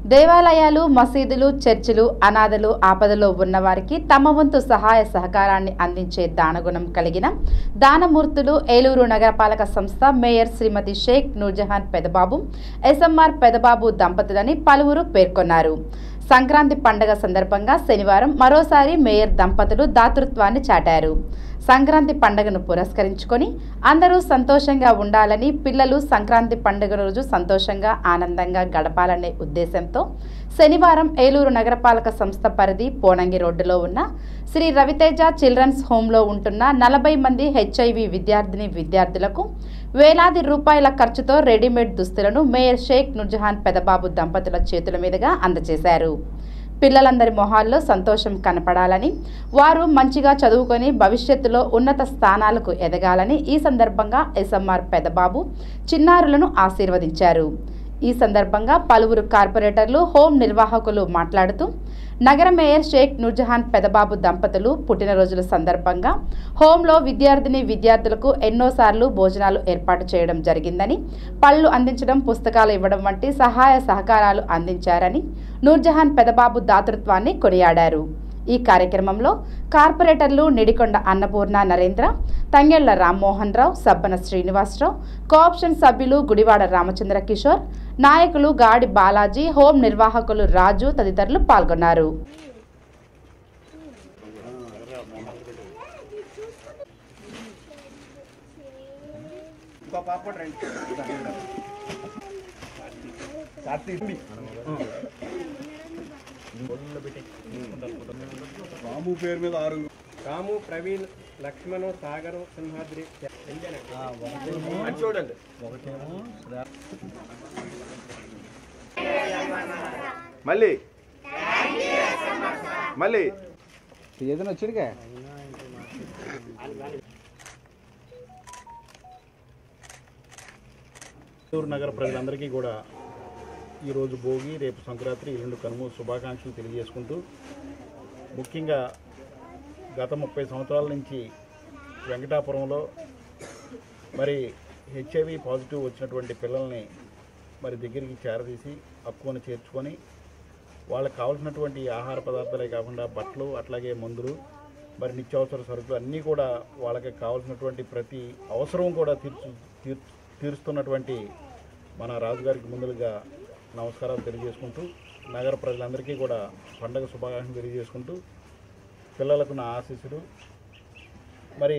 దేవాలయాలు మసీదులు చర్చిలు అనాథలు ఆపదలో ఉన్నవారికి తమ వంతు సహాయ సహకారాన్ని అందించే దానగుణం కలిగిన దానమూర్తులు ఏలూరు నగరపాలక సంస్థ మేయర్ శ్రీమతి షేక్ నూర్జహాన్ పెదబాబు ఎస్ఎంఆర్ పెదబాబు దంపతులని పలువురు పేర్కొన్నారు సంక్రాంతి పండగ సందర్భంగా శనివారం మరోసారి మేయర్ దంపతులు దాతృత్వాన్ని చాటారు సంక్రాంతి పండుగను పురస్కరించుకొని అందరూ సంతోషంగా ఉండాలని పిల్లలు సంక్రాంతి పండుగ రోజు సంతోషంగా ఆనందంగా గడపాలనే ఉద్దేశంతో శనివారం ఏలూరు నగరపాలక సంస్థ పరిధి పోనంగి రోడ్డులో ఉన్న శ్రీ రవితేజ చిల్డ్రన్స్ హోంలో ఉంటున్న నలభై మంది హెచ్ఐవి విద్యార్థిని విద్యార్థులకు వేలాది రూపాయల ఖర్చుతో రెడీమేడ్ దుస్తులను మేయర్ షేక్ నుర్జహాన్ పెదబాబు దంపతుల చేతుల మీదుగా అందజేశారు పిల్లలందరి మొహాల్లో సంతోషం కనపడాలని వారు మంచిగా చదువుకొని భవిష్యత్తులో ఉన్నత స్థానాలకు ఎదగాలని ఈ సందర్భంగా ఎస్ఎంఆర్ పెదబాబు చిన్నారులను ఆశీర్వదించారు ఈ సందర్భంగా పలువురు కార్పొరేటర్లు హోం నిర్వాహకులు మాట్లాడుతూ నగర మేయర్ షేక్ నూర్జహాన్ పెదబాబు దంపతులు పుట్టినరోజుల సందర్భంగా హోంలో విద్యార్థిని విద్యార్థులకు ఎన్నోసార్లు భోజనాలు ఏర్పాటు చేయడం జరిగిందని పళ్ళు అందించడం పుస్తకాలు ఇవ్వడం వంటి సహాయ సహకారాలు అందించారని నూర్జహాన్ పెదబాబు దాతృత్వాన్ని కొనియాడారు ఈ కార్యక్రమంలో కార్పొరేటర్లు నిడికొండ అన్నపూర్ణ నరేంద్ర తంగెళ్ల రామ్మోహన్ రావు సబ్బన శ్రీనివాసరావు కోఆప్షన్ సభ్యులు గుడివాడ రామచంద్ర కిషోర్ నాయకులు గాడి బాలాజీ హోం నిర్వాహకులు రాజు తదితరులు పాల్గొన్నారు రాము పేరు మీద ఆరు రాము ప్రవీణ్ లక్ష్మణు సాగరు సింహాద్రి అది చూడండి మళ్ళీ మళ్ళీ ఏదైనా వచ్చిడిగా చిత్తూరు నగర ప్రజలందరికీ కూడా ఈరోజు భోగి రేపు సంక్రాంతి ఈ రెండు కనుమ శుభాకాంక్షలు తెలియజేసుకుంటూ ముఖ్యంగా గత ముప్పై సంవత్సరాల నుంచి వెంకటాపురంలో మరి హెచ్ఐవి పాజిటివ్ వచ్చినటువంటి పిల్లల్ని మరి దగ్గరికి చేరదీసి హక్కుని చేర్చుకొని వాళ్ళకి కావాల్సినటువంటి ఆహార పదార్థాలే కాకుండా బట్టలు అట్లాగే మందులు మరి నిత్యావసర సరుకులు అన్నీ కూడా వాళ్ళకి కావాల్సినటువంటి ప్రతి అవసరం కూడా తీర్చు తీర్ తీరుస్తున్నటువంటి మన రాజుగారికి ముందుగా నమస్కారాలు తెలియజేసుకుంటూ నగర ప్రజలందరికీ కూడా పండగ శుభాకాంక్షలు తెలియజేసుకుంటూ పిల్లలకు నా ఆశీస్సులు మరి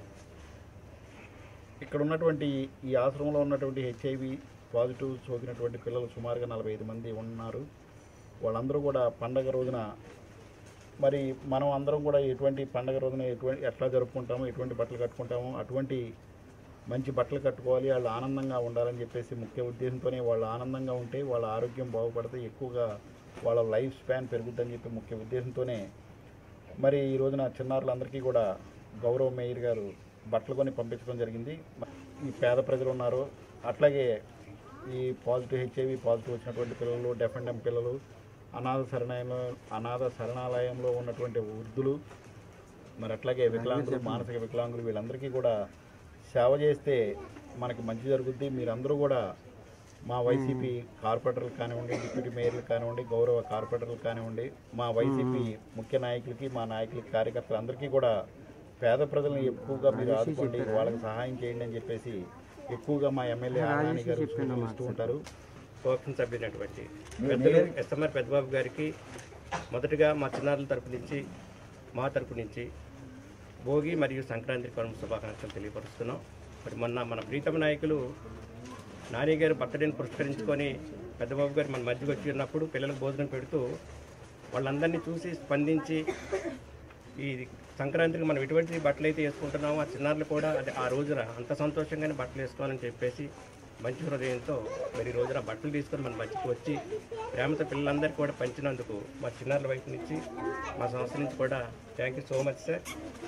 ఇక్కడ ఉన్నటువంటి ఈ ఆశ్రమంలో ఉన్నటువంటి హెచ్ఐవి పాజిటివ్ సోకినటువంటి పిల్లలు సుమారుగా నలభై ఐదు మంది ఉన్నారు వాళ్ళందరూ కూడా పండగ రోజున మరి మనం అందరం కూడా ఎటువంటి పండగ రోజున ఎటువంటి ఎట్లా జరుపుకుంటామో ఎటువంటి బట్టలు కట్టుకుంటామో అటువంటి మంచి బట్టలు కట్టుకోవాలి వాళ్ళు ఆనందంగా ఉండాలని చెప్పేసి ముఖ్య ఉద్దేశంతోనే వాళ్ళు ఆనందంగా ఉంటే వాళ్ళ ఆరోగ్యం బాగుపడితే ఎక్కువగా వాళ్ళ లైఫ్ స్పాన్ పెరుగుద్దని చెప్పి ముఖ్య ఉద్దేశంతోనే మరి ఈ రోజున చిన్నారులందరికీ కూడా గౌరవ మేయర్ గారు బట్టలు కొని పంపించడం జరిగింది ఈ పేద ప్రజలు ఉన్నారు అట్లాగే ఈ పాజిటివ్ హెచ్ఐవి పాజిటివ్ వచ్చినటువంటి పిల్లలు డెఫ్ అండ్ డెమ్ పిల్లలు అనాథ శరణాలయంలో అనాథ శరణాలయంలో ఉన్నటువంటి వృద్ధులు మరి అట్లాగే వికలాంగులు మానసిక వికలాంగులు వీళ్ళందరికీ కూడా సేవ చేస్తే మనకి మంచి జరుగుద్ది మీరందరూ కూడా మా వైసీపీ కార్పొరేటర్లు కానివ్వండి డిప్యూటీ మేయర్లు కానివ్వండి గౌరవ కార్పొరేటర్లు కానివ్వండి మా వైసీపీ ముఖ్య నాయకులకి మా నాయకులకి కార్యకర్తలు అందరికీ కూడా పేద ప్రజలను ఎక్కువగా మీరు ఆదుకోండి వాళ్ళకి సహాయం చేయండి అని చెప్పేసి ఎక్కువగా మా ఎమ్మెల్యే ఆనాని గారు సూచిస్తూ ఉంటారు కోపం సభ్యునటువంటి పెద్దలు ఎస్ఎంఆర్ పెద్దబాబు గారికి మొదటగా మా చిన్నారుల తరపు నుంచి మా తరపు నుంచి భోగి మరియు సంక్రాంతి కనుమ శుభాకాంక్షలు తెలియపరుస్తున్నాం మరి మొన్న మన ప్రీతమ నాయకులు నాని గారు బర్త్డేని పురస్కరించుకొని పెద్దబాబు గారు మన మధ్యకి వచ్చి ఉన్నప్పుడు పిల్లలకు భోజనం పెడుతూ వాళ్ళందరినీ చూసి స్పందించి ఈ సంక్రాంతికి మనం ఎటువంటి బట్టలు అయితే వేసుకుంటున్నామో ఆ చిన్నారులు కూడా అది ఆ రోజున అంత సంతోషంగానే బట్టలు వేసుకోవాలని చెప్పేసి మంచి హృదయంతో మరి ఈ రోజున బట్టలు తీసుకొని మన మధ్యకి వచ్చి ప్రేమతో పిల్లలందరికీ కూడా పంచినందుకు మా చిన్నారుల వైపు నుంచి మా సంస్థ నుంచి కూడా thank you so much sir